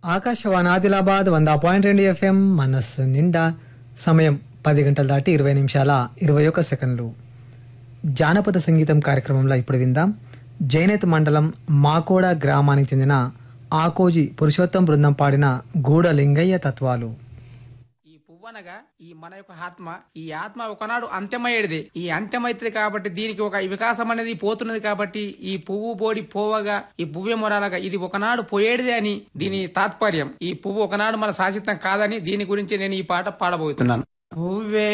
ఆకాశవాణి ఆదిలాబాద్ వంద పాయింట్ రెండు ఎఫ్ఎం మనస్సు నిండా సమయం పది గంటలు దాటి ఇరవై నిమిషాల ఇరవై ఒక్క సెకండ్లు జానపద సంగీతం కార్యక్రమంలో ఇప్పుడు విందాం జైనత్ మండలం మాకోడ గ్రామానికి చెందిన ఆకోజి పురుషోత్తం బృందం పాడిన గూడ లింగయ్య తత్వాలు ఈ పువ్వనగా ఈ మన యొక్క ఆత్మ ఈ ఆత్మ ఒకనాడు అంత్యమయ్యేది ఈ అంత్యమైతుంది కాబట్టి దీనికి ఒక వికాసం అనేది పోతున్నది కాబట్టి ఈ పువ్వు పోడి పోవగా ఈ పువ్వే మొరాలగా ఇది ఒకనాడు పోయేది అని దీని తాత్పర్యం ఈ పువ్వు ఒకనాడు మన శాశ్వతం కాదని దీని గురించి నేను ఈ పాట పాడబోతున్నాను పువ్వే